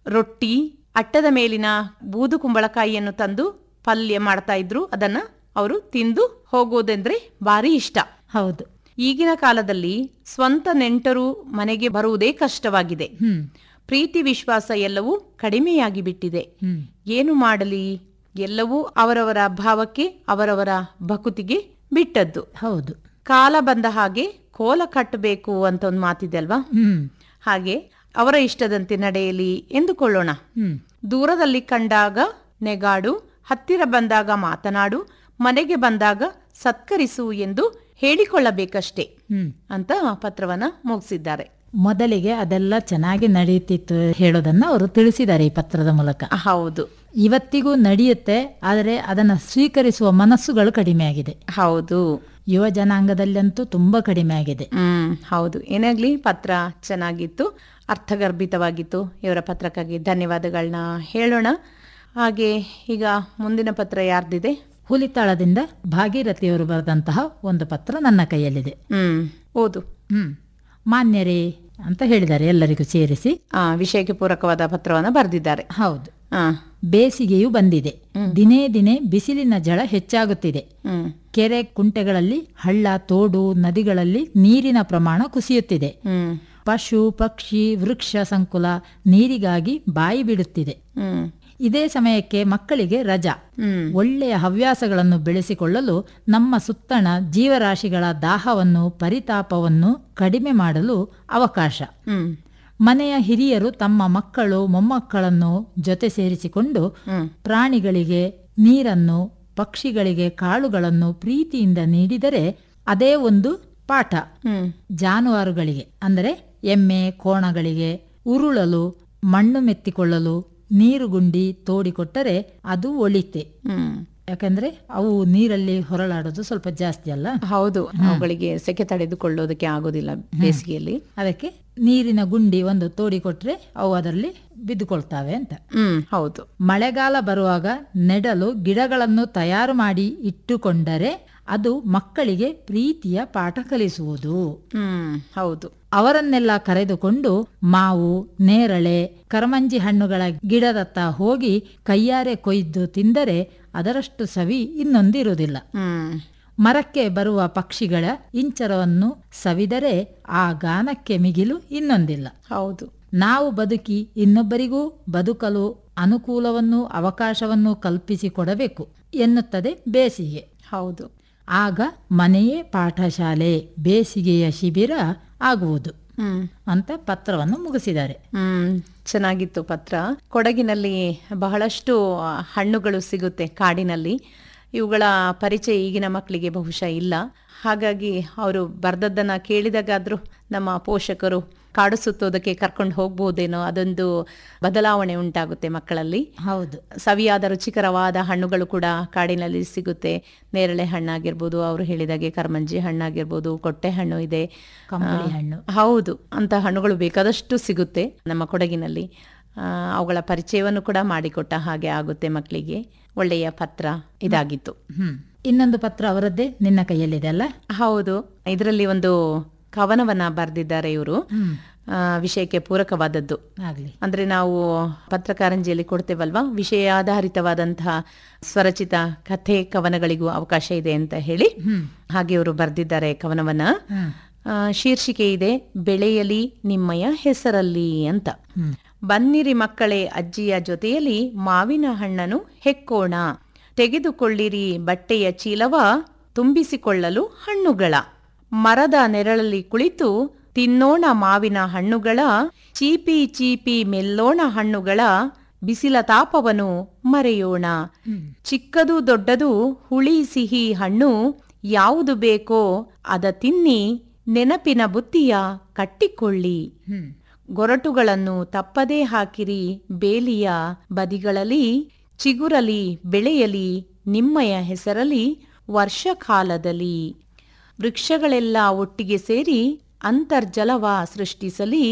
ರೊಟ್ಟಿ ಅಟ್ಟದ ಮೇಲಿನ ಬೂದು ಕುಂಬಳಕಾಯಿಯನ್ನು ತಂದು ಪಲ್ಯ ಮಾಡ್ತಾ ಇದ್ರು ಅದನ್ನ ಅವರು ತಿಂದು ಹೋಗೋದೆಂದ್ರೆ ಭಾರಿ ಇಷ್ಟ ಹೌದು ಈಗಿನ ಕಾಲದಲ್ಲಿ ಸ್ವಂತ ನೆಂಟರು ಮನೆಗೆ ಬರುವುದೇ ಕಷ್ಟವಾಗಿದೆ ಹ್ಮ್ ಪ್ರೀತಿ ವಿಶ್ವಾಸ ಎಲ್ಲವೂ ಕಡಿಮೆಯಾಗಿ ಬಿಟ್ಟಿದೆ ಹ್ಮ್ ಏನು ಮಾಡಲಿ ಎಲ್ಲವೂ ಅವರವರ ಭಾವಕ್ಕೆ ಅವರವರ ಭಕುತಿಗೆ ಬಿಟ್ಟದ್ದು ಹೌದು ಕಾಲ ಬಂದ ಹಾಗೆ ಕೋಲ ಕಟ್ಟಬೇಕು ಅಂತ ಒಂದು ಮಾತಿದೆ ಅಲ್ವಾ ಹ್ಮ್ ಹಾಗೆ ಅವರ ಇಷ್ಟದಂತೆ ನಡೆಯಲಿ ಎಂದುಕೊಳ್ಳೋಣ ಹ್ಮ್ ದೂರದಲ್ಲಿ ಕಂಡಾಗ ನೆಗಾಡು ಹತ್ತಿರ ಬಂದಾಗ ಮಾತನಾಡು ಮನೆಗೆ ಬಂದಾಗ ಸತ್ಕರಿಸು ಎಂದು ಹೇಳಿಕೊಳ್ಳಬೇಕಷ್ಟೇ ಹ್ಮ್ ಅಂತ ಪತ್ರವನ್ನ ಮುಗಿಸಿದ್ದಾರೆ ಮೊದಲಿಗೆ ಅದೆಲ್ಲ ಚೆನ್ನಾಗಿ ನಡೆಯುತ್ತಿತ್ತು ಹೇಳೋದನ್ನ ಅವರು ತಿಳಿಸಿದ್ದಾರೆ ಈ ಪತ್ರದ ಮೂಲಕ ಹೌದು ಇವತ್ತಿಗೂ ನಡೆಯುತ್ತೆ ಆದರೆ ಅದನ್ನು ಸ್ವೀಕರಿಸುವ ಮನಸ್ಸುಗಳು ಕಡಿಮೆ ಆಗಿದೆ ಹೌದು ಯುವ ಜನಾಂಗದಲ್ಲಂತೂ ತುಂಬಾ ಕಡಿಮೆ ಆಗಿದೆ ಹ್ಮ್ ಹೌದು ಏನಾಗ್ಲಿ ಪತ್ರ ಚೆನ್ನಾಗಿತ್ತು ಅರ್ಥಗರ್ಭಿತವಾಗಿತ್ತು ಇವರ ಪತ್ರಕ್ಕಾಗಿ ಧನ್ಯವಾದಗಳನ್ನ ಹೇಳೋಣ ಹಾಗೆ ಈಗ ಮುಂದಿನ ಪತ್ರ ಯಾರ್ದಿದೆ ಹುಲಿತಾಳದಿಂದ ಭಾಗೀರಥಿಯವರು ಬರೆದಂತಹ ಒಂದು ಪತ್ರ ನನ್ನ ಕೈಯಲ್ಲಿದೆ ಹ್ಮ್ ಓದು ಹ್ಮ್ ಮಾನ್ಯರೇ ಅಂತ ಹೇಳಿದ್ದಾರೆ ಎಲ್ಲರಿಗೂ ಸೇರಿಸಿ ಆ ವಿಷಯಕ್ಕೆ ಪೂರಕವಾದ ಪತ್ರವನ್ನ ಬರೆದಿದ್ದಾರೆ ಹೌದು ಆ ಬೇಸಿಗೆಯು ಬಂದಿದೆ ದಿನೇ ದಿನೇ ಬಿಸಿಲಿನ ಜಳ ಹೆಚ್ಚಾಗುತ್ತಿದೆ ಹ್ಮ್ ಕೆರೆ ಕುಂಟೆಗಳಲ್ಲಿ ಹಳ್ಳ ತೋಡು ನದಿಗಳಲ್ಲಿ ನೀರಿನ ಪ್ರಮಾಣ ಕುಸಿಯುತ್ತಿದೆ ಹ್ಮ್ ಪಶು ಪಕ್ಷಿ ವೃಕ್ಷ ಸಂಕುಲ ನೀರಿಗಾಗಿ ಬಾಯಿ ಬಿಡುತ್ತಿದೆ ಹ್ಮ್ ಇದೇ ಸಮಯಕ್ಕೆ ಮಕ್ಕಳಿಗೆ ರಜಾ ಹ್ಮ್ ಒಳ್ಳೆಯ ಹವ್ಯಾಸಗಳನ್ನು ಬೆಳೆಸಿಕೊಳ್ಳಲು ನಮ್ಮ ಸುತ್ತಣ ಜೀವರಾಶಿಗಳ ದಾಹವನ್ನು ಪರಿತಾಪವನ್ನು ಕಡಿಮೆ ಮಾಡಲು ಅವಕಾಶ ಹ್ಮ್ ಮನೆಯ ಹಿರಿಯರು ತಮ್ಮ ಮಕ್ಕಳು ಮೊಮ್ಮಕ್ಕಳನ್ನು ಜೊತೆ ಸೇರಿಸಿಕೊಂಡು ಹ್ಮ್ ಪ್ರಾಣಿಗಳಿಗೆ ನೀರನ್ನು ಪಕ್ಷಿಗಳಿಗೆ ಕಾಳುಗಳನ್ನು ಪ್ರೀತಿಯಿಂದ ನೀಡಿದರೆ ಅದೇ ಒಂದು ಪಾಠ ಹ್ಮ್ ಜಾನುವಾರುಗಳಿಗೆ ಅಂದರೆ ಎಮ್ಮೆ ಕೋಣಗಳಿಗೆ ಉರುಳಲು ಮಣ್ಣು ಮೆತ್ತಿಕೊಳ್ಳಲು ನೀರುಗುಂಡಿ ತೋಡಿಕೊಟ್ಟರೆ ಅದು ಒಳಿತೆ ಹ್ಮ್ ಯಾಕಂದ್ರೆ ಅವು ನೀರಲ್ಲಿ ಹೊರಳಾಡೋದು ಸ್ವಲ್ಪ ಜಾಸ್ತಿ ಅಲ್ಲ ಹೌದು ಅವುಗಳಿಗೆ ಸೆಕೆ ತಡೆದುಕೊಳ್ಳೋದಕ್ಕೆ ಆಗೋದಿಲ್ಲ ಬೇಸಿಗೆಯಲ್ಲಿ ಅದಕ್ಕೆ ನೀರಿನ ಗುಂಡಿ ಒಂದು ತೋಡಿಕೊಟ್ರೆ ಅವು ಅದರಲ್ಲಿ ಬಿದ್ದುಕೊಳ್ತಾವೆ ಅಂತ ಹ್ಮ್ ಹೌದು ಮಳೆಗಾಲ ಬರುವಾಗ ನೆಡಲು ಗಿಡಗಳನ್ನು ತಯಾರು ಮಾಡಿ ಇಟ್ಟುಕೊಂಡರೆ ಅದು ಮಕ್ಕಳಿಗೆ ಪ್ರೀತಿಯ ಪಾಠ ಕಲಿಸುವುದು ಹ್ಮ್ ಹೌದು ಅವರನ್ನೆಲ್ಲ ಕರೆದುಕೊಂಡು ಮಾವು ನೇರಳೆ ಕರಮಂಜಿ ಹಣ್ಣುಗಳ ಗಿಡದತ್ತ ಹೋಗಿ ಕೈಯಾರೆ ಕೊಯ್ದು ತಿಂದರೆ ಅದರಷ್ಟು ಸವಿ ಇನ್ನೊಂದಿರುವುದಿಲ್ಲ ಹ್ಮ್ ಮರಕ್ಕೆ ಬರುವ ಪಕ್ಷಿಗಳ ಇಂಚರವನ್ನು ಸವಿದರೆ ಆ ಗಾನಕ್ಕೆ ಮಿಗಿಲು ಇನ್ನೊಂದಿಲ್ಲ ಹೌದು ನಾವು ಬದುಕಿ ಇನ್ನೊಬ್ಬರಿಗೂ ಬದುಕಲು ಅನುಕೂಲವನ್ನು ಅವಕಾಶವನ್ನು ಕಲ್ಪಿಸಿಕೊಡಬೇಕು ಎನ್ನುತ್ತದೆ ಬೇಸಿಗೆ ಹೌದು ಆಗ ಮನೆಯೇ ಪಾಠಶಾಲೆ ಬೇಸಿಗೆಯ ಶಿಬಿರ ಆಗುವುದು ಹ್ಮ್ ಅಂತ ಪತ್ರವನ್ನು ಮುಗಿಸಿದ್ದಾರೆ ಹ್ಮ್ ಚೆನ್ನಾಗಿತ್ತು ಪತ್ರ ಕೊಡಗಿನಲ್ಲಿ ಬಹಳಷ್ಟು ಆ, ಹಣ್ಣುಗಳು ಸಿಗುತ್ತೆ ಕಾಡಿನಲ್ಲಿ ಇವುಗಳ ಪರಿಚಯ ಈಗಿನ ಮಕ್ಕಳಿಗೆ ಬಹುಶಃ ಇಲ್ಲ ಹಾಗಾಗಿ ಅವರು ಬರ್ದದ್ದನ್ನ ಕೇಳಿದಾಗಾದ್ರೂ ನಮ್ಮ ಪೋಷಕರು ಕಾಡು ಸುತ್ತೋದಕ್ಕೆ ಕರ್ಕೊಂಡು ಹೋಗ್ಬೋದೇನೋ ಅದೊಂದು ಬದಲಾವಣೆ ಉಂಟಾಗುತ್ತೆ ಮಕ್ಕಳಲ್ಲಿ ಹೌದು ಸವಿಯಾದ ರುಚಿಕರವಾದ ಹಣ್ಣುಗಳು ಕೂಡ ಕಾಡಿನಲ್ಲಿ ಸಿಗುತ್ತೆ ನೇರಳೆ ಹಣ್ಣಾಗಿರ್ಬೋದು ಅವರು ಹೇಳಿದಾಗೆ ಕರ್ಮಂಜಿ ಹಣ್ಣಾಗಿರ್ಬೋದು ಕೊಟ್ಟೆ ಹಣ್ಣು ಇದೆ ಕಂಬಳಿ ಹಣ್ಣು ಹೌದು ಅಂತ ಹಣ್ಣುಗಳು ಬೇಕಾದಷ್ಟು ಸಿಗುತ್ತೆ ನಮ್ಮ ಕೊಡಗಿನಲ್ಲಿ ಆ, ಅವುಗಳ ಪರಿಚಯವನ್ನು ಕೂಡ ಮಾಡಿಕೊಟ್ಟ ಹಾಗೆ ಆಗುತ್ತೆ ಮಕ್ಕಳಿಗೆ ಒಳ್ಳೆಯ ಪತ್ರ ಇದಾಗಿತ್ತು ಹ್ಮ್ ಇನ್ನೊಂದು ಪತ್ರ ಅವರದ್ದೇ ನಿನ್ನ ಕೈಯಲ್ಲಿದೆ ಅಲ್ಲ ಹೌದು ಇದರಲ್ಲಿ ಒಂದು ಕವನವನ್ನ ಬರೆದಿದ್ದಾರೆ ಇವರು ಹ್ಮ್ ವಿಷಯಕ್ಕೆ ಪೂರಕವಾದದ್ದು ಆಗ್ಲಿ ಅಂದ್ರೆ ನಾವು ಪತ್ರಕಾರಂಜಿಯಲ್ಲಿ ಕೊಡ್ತೇವಲ್ವಾ ವಿಷಯಾಧಾರಿತವಾದಂತಹ ಸ್ವರಚಿತ ಕಥೆ ಕವನಗಳಿಗೂ ಅವಕಾಶ ಇದೆ ಅಂತ ಹೇಳಿ ಹ್ಮ್ ಹಾಗೆ ಇವರು ಬರೆದಿದ್ದಾರೆ ಕವನವನ್ನ ಹ್ಮ್ ಆ, ಶೀರ್ಷಿಕೆ ಇದೆ ಬೆಳೆಯಲಿ ನಿಮ್ಮಯ ಹೆಸರಲ್ಲಿ ಅಂತ ಹ್ಮ್ ಬನ್ನಿರಿ ಮಕ್ಕಳೇ ಅಜ್ಜಿಯ ಜೊತೆಯಲ್ಲಿ ಮಾವಿನ ಹಣ್ಣನ್ನು ಹೆಕ್ಕೋಣ ತೆಗೆದುಕೊಳ್ಳಿರಿ ಬಟ್ಟೆಯ ಚೀಲವ ತುಂಬಿಸಿಕೊಳ್ಳಲು ಹಣ್ಣುಗಳ ಮರದ ನೆರಳಲ್ಲಿ ಕುಳಿತು ತಿನ್ನೋಣ ಮಾವಿನ ಹಣ್ಣುಗಳ ಚೀಪಿ ಚೀಪಿ ಮೆಲ್ಲೋಣ ಹಣ್ಣುಗಳ ಬಿಸಿಲ ತಾಪವನ್ನು ಮರೆಯೋಣ ಚಿಕ್ಕದು ದೊಡ್ಡದು ಹುಳಿ ಸಿಹಿ ಹಣ್ಣು ಯಾವುದು ಬೇಕೋ ಅದ ತಿನ್ನಿ ನೆನಪಿನ ಬುತ್ತಿಯ ಕಟ್ಟಿಕೊಳ್ಳಿ ಹ್ಮ್ ಗೊರಟುಗಳನ್ನು ತಪ್ಪದೇ ಹಾಕಿರಿ ಬೇಲಿಯ ಬದಿಗಳಲ್ಲಿ ಚಿಗುರಲಿ ಬೆಳೆಯಲಿ ನಿಮ್ಮಯ ಹೆಸರಲಿ ವರ್ಷಕಾಲದಲ್ಲಿ ವೃಕ್ಷಗಳೆಲ್ಲ ಒಟ್ಟಿಗೆ ಸೇರಿ ಅಂತರ್ಜಲವ ಸೃಷ್ಟಿಸಲಿ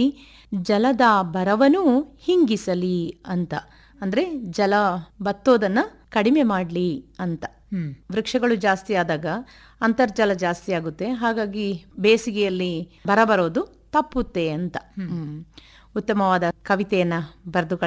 ಜಲದ ಬರವನು ಹಿಂಗಿಸಲಿ ಅಂತ ಅಂದ್ರೆ ಜಲ ಬತ್ತೋದನ್ನ ಕಡಿಮೆ ಮಾಡ್ಲಿ ಅಂತ ಹ್ಮ್ ವೃಕ್ಷಗಳು ಜಾಸ್ತಿ ಆದಾಗ ಅಂತರ್ಜಲ ಜಾಸ್ತಿ ಆಗುತ್ತೆ ಹಾಗಾಗಿ ಬೇಸಿಗೆಯಲ್ಲಿ ಬರ ಬರೋದು ತಪ್ಪುತ್ತೆ ಅಂತ ಹ್ಮ್. ಉತ್ತಮವಾದ ಕವಿತೆಯನ್ನ ಬರೆದು